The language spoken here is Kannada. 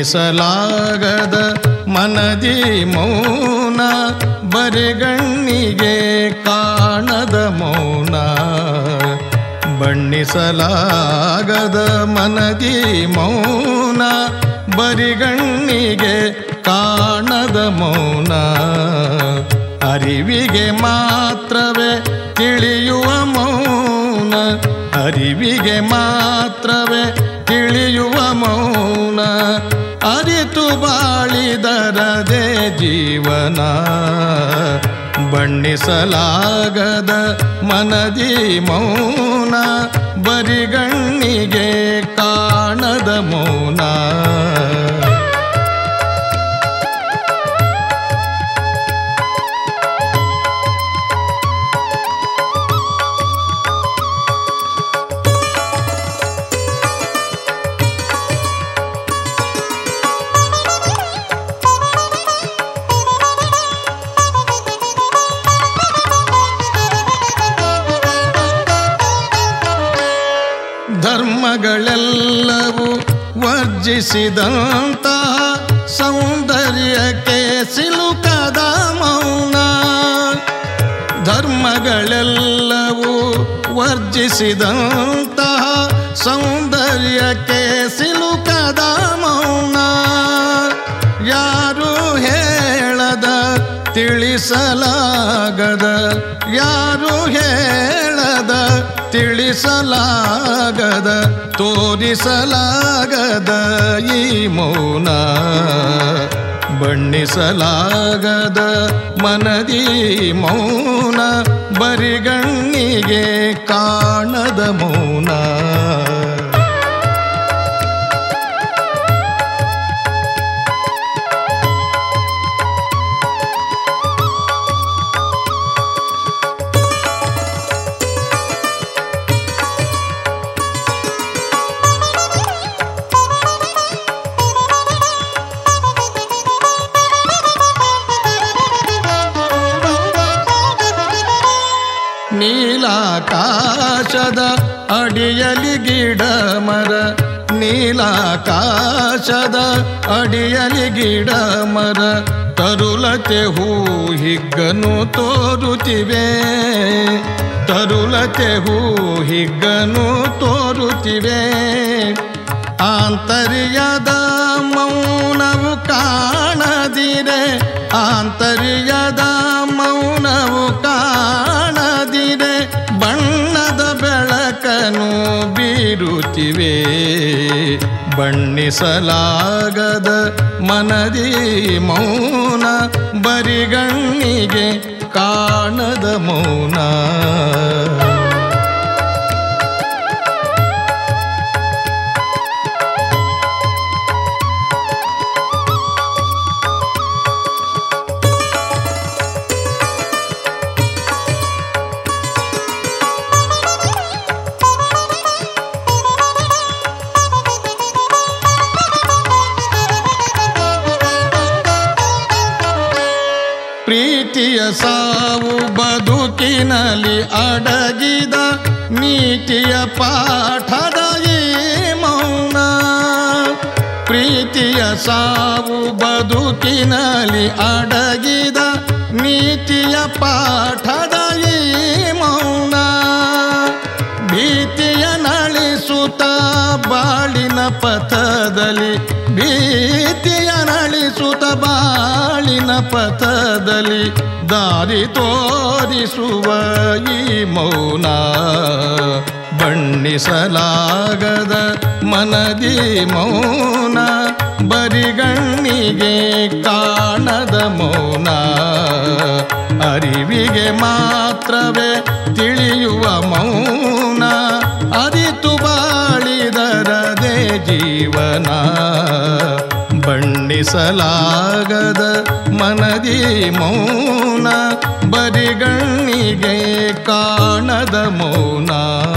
ಬಣ್ಣಿಸಲಾಗದ ಮನದಿ ಮೌನ ಬರಿಗಣ್ಣಿಗೆ ಕಾಣದ ಮೌನ ಬಣ್ಣಿಸಲಾಗದ ಮನದಿ ಮೌನ ಬರಿಗಣ್ಣಿಗೆ ಕಾಣದ ಮೌನ ಅರಿವಿಗೆ ಮಾತ್ರವೇ ತಿಳಿಯುವ ಮೌನ ಅರಿವಿಗೆ ಮಾತ್ರವೇ ತಿಳಿಯುವ ಮೌನ ಅರಿತು ಬಾಳಿದರದೆ ಜೀವನ ಬಣ್ಣಿಸಲಾಗದ ಮನದಿ ಮೌನ ಬರಿಗಣ್ಣಿಗೆ ಕಾಣದ ಮೌನ ಧರ್ಮಗಳೆಲ್ಲವೂ ವರ್ಜಿಸಿದಂತಹ ಸೌಂದರ್ಯಕ್ಕೆ ಸಿಲುಕದ ಮೌನ ಧರ್ಮಗಳೆಲ್ಲವೂ ವರ್ಜಿಸಿದಂತಹ ಸೌಂದರ್ಯಕ್ಕೆ ಸಿಲುಕದ ಮೌನ ಯಾರು ಹೇಳದ ತಿಳಿಸಲಾಗದ ಯಾರು ಹೇಳದ ತಿಳಿಸಲಾಗದ ತೋರಿಸಲಾಗದ ಈ ಮೌನ ಬಣ್ಣಿಸಲಾಗದ ಮನದಿ ಮೌನ ಬರಿಗಣ್ಣಿಗೆ ಕಾಣದ ಮೌನ ನೀಲಾಕಾಶದ ಅಡಿಯಲಿ ಗಿಡ ಮರ ನೀಲಾಕಾಶದ ಅಡಿಯಲಿ ಗಿಡ ಮರ ತರುಲತೆ ಹೂ ಹಿಗ್ಗನು ತೋರುತ್ತಿವೆ ತರುಲತೆ ಹೂ ಹಿಗ್ಗನು ತೋರುತ್ತಿವೆ ಆಂತರ್ಯದ ಮೌನವು ಕಾಣದಿರೆ ಆಂತರ್ಯದ ಮೌನವು ಕಾಣದಿರೆ ಬಣ್ಣದ ಬೆಳಕನು ಬೀರುತ್ತಿವೆ ಬಣ್ಣಿಸಲಾಗದ ಮನದಿ ಮೌನ ಬರಿಗಣ್ಣಿಗೆ ಕಾಣದ ಮೌನ ಪ್ರೀತಿಯ ಸಾವು ಬದುಕಿನಲ್ಲಿ ಅಡಗಿದ ನೀತಿಯ ಪಾಠದ ಈ ಮೌನ ಪ್ರೀತಿಯ ಸಾವು ಬದುಕಿನಲ್ಲಿ ಅಡಗಿದ ನೀತಿಯ ಪಾಠದ ಈ ಮೌನ ಭೀತಿಯ ನಳಿಸುತ್ತ ಬಾಳಿನ ಪಥದಲ್ಲಿ ಭೀತಿಯ ನಳಿಸುತ್ತ ಬಾಳಿನ ಪಥದಲ್ಲಿ ದಾರಿ ತೋರಿಸುವ ಈ ಮೌನ ಬಣ್ಣಿಸಲಾಗದ ಮನದಿ ಮೌನ ಬರಿಗಣ್ಣಿಗೆ ಕಾಣದ ಮೌನ ಅರಿವಿಗೆ ಮಾತ್ರವೇ ತಿಳಿಯುವ ಮೌನ ಅರಿತು ಬಾಳಿದರದೆ ಜೀವನ ಬಣ್ಣಿಸಲಾಗದ ಮನದಿ ಮೌನ ಬರಿಗಣ್ಣಿಗೆ ಕಾಣದ ಮೌನ